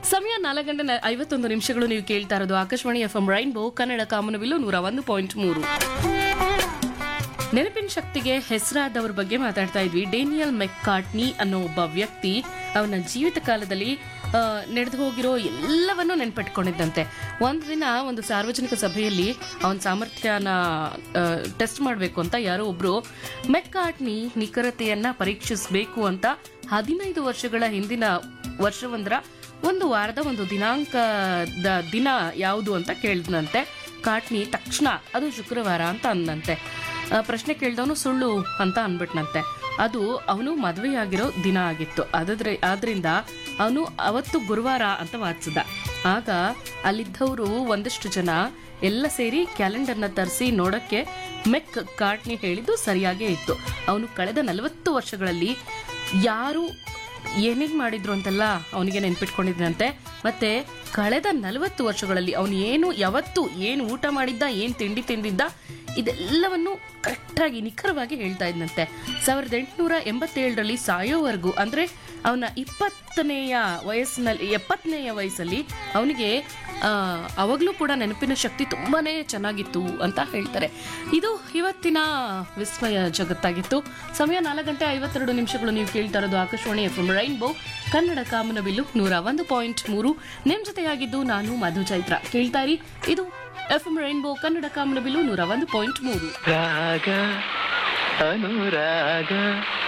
ಸಮಯ ನಾಲ್ಕು ಗಂಟೆ ನ- ಐವತ್ತೊಂದು ನಿಮಿಷಗಳು ನೀವು ಕೇಳ್ತಾ ಇರೋದು Akashvani F M rainbow Kannada ಕಾಮನವಿಲು ನೂರ ಒಂದು ಪಾಯಿಂಟ್ ಮೂರು ನೆನಪಿನ ಶಕ್ತಿಗೆ ಹೆಸರಾದವ್ರ ಬಗ್ಗೆ ಮಾತಾಡ್ತಾ ಇದ್ವಿ ಡೇನಿಯಲ್ ಮೆಕ್ಕಾಟ್ನಿ ಅನ್ನೋ ಒಬ್ಬ ವ್ಯಕ್ತಿ ಅವನ ಜೀವಿತ ಕಾಲದಲ್ಲಿ ನಡೆದು ಹೋಗಿರೋ ಎಲ್ಲವನ್ನೂ ನೆನ್ಪಿಟ್ಕೊಂಡಿದ್ದಂತೆ ಒಂದು ದಿನ ಒಂದು ಸಾರ್ವಜನಿಕ ಸಭೆಯಲ್ಲಿ ಅವನ ಸಾಮರ್ಥ್ಯನ ಟೆಸ್ಟ್ ಮಾಡಬೇಕು ಅಂತ ಯಾರೋ ಒಬ್ರು ಮೆಕ್ಕಾಟ್ನಿ ನಿಖರತೆಯನ್ನ ಪರೀಕ್ಷಿಸಬೇಕು ಅಂತ ಹದಿನೈದು ವರ್ಷಗಳ ಹಿಂದಿನ ವರ್ಷವೊಂದರ ಒಂದು ವಾರದ ಒಂದು ದಿನಾಂಕದ ದಿನ ಯಾವುದು ಅಂತ ಕೇಳಿದ್ನಂತೆ ಕಾಟ್ನಿ ತಕ್ಷಣ ಅದು ಶುಕ್ರವಾರ ಅಂತ ಅಂದಂತೆ ಆ, ಪ್ರಶ್ನೆ ಕೇಳ್ದವನು ಸುಳ್ಳು ಅಂತ ಅನ್ಬಿಟ್ನಂತೆ ಅದು ಅವನು ಮದುವೆಯಾಗಿರೋ ದಿನ ಆಗಿತ್ತು ಅದಾದ್ರೆ ಆದ್ರಿಂದ ಅವನು ಅವತ್ತು ಗುರುವಾರ ಅಂತ ವಾದಿಸಿದ ಆಗ ಅಲ್ಲಿದ್ದವರು ಒಂದಷ್ಟು ಜನ ಎಲ್ಲ ಸೇರಿ ಕ್ಯಾಲೆಂಡರ್ನ ತರಿಸಿ ನೋಡಕ್ಕೆ ಮೆಕ್ ಕಾಟ್ನಿ ಹೇಳಿದ್ದು ಸರಿಯಾಗೇ ಇತ್ತು ಅವನು ಕಳೆದ ನಲವತ್ತು ವರ್ಷಗಳಲ್ಲಿ ಯಾರು ಏನೇನ್ ಮಾಡಿದ್ರು ಅಂತೆಲ್ಲ ಅವನಿಗೆ ನೆನ್ಪಿಟ್ಕೊಂಡಿದ್ದಂತೆ ಮತ್ತೆ ಕಳೆದ ನಲವತ್ತು ವರ್ಷಗಳಲ್ಲಿ ಅವನು ಏನು ಯಾವತ್ತು ಏನು ಊಟ ಮಾಡಿದ್ದ ಏನ್ ತಿಂಡಿ ತಿಂದಿದ್ದ ಇದೆಲ್ಲವನ್ನು ಕರೆಕ್ಟಾಗಿ ನಿಖರವಾಗಿ ಹೇಳ್ತಾ ಇದ್ದಂತೆ ಸಾವಿರದ ಎಂಟುನೂರ ಎಂಬತ್ತೇಳರಲ್ಲಿ ಸಾಯೋವರೆಗೂ ಅಂದ್ರೆ ಅವನ ಇಪ್ಪತ್ತನೆಯ ವಯಸ್ಸಿನಲ್ಲಿ ಎಪ್ಪತ್ತನೆಯ ವಯಸ್ಸಲ್ಲಿ ಅವನಿಗೆ ಅವಾಗಲೂ ಕೂಡ ನೆನಪಿನ ಶಕ್ತಿ ತುಂಬಾನೇ ಚೆನ್ನಾಗಿತ್ತು ಅಂತ ಹೇಳ್ತಾರೆ ಇದು ಇವತ್ತಿನ ವಿಸ್ಮಯ ಜಗತ್ತಾಗಿತ್ತು ಸಮಯ ನಾಲ್ಕು ಗಂಟೆ ಐವತ್ತೆರಡು ನಿಮಿಷಗಳು ನೀವು ಕೇಳ್ತಾ ಇರೋದು Akashvani F M rainbow Kannada ಕಾಮನಬಿಲ್ಲು ನೂರ ಒಂದು ಪಾಯಿಂಟ್ ಮೂರು ನಿಮ್ ಜೊತೆಯಾಗಿದ್ದು ನಾನು ಮಧು ಚೈತ್ರ ಕೇಳ್ತಾ ಇರಿ ಇದು ಎಫ್ ಎಂ ರೈನ್ಬೋ ಕನ್ನಡ ಕಾಮನಬಿಲ್ಲು ನೂರ ಒಂದು ಪಾಯಿಂಟ್ ಮೂರು ರಾಗ ಅನುರಾಗ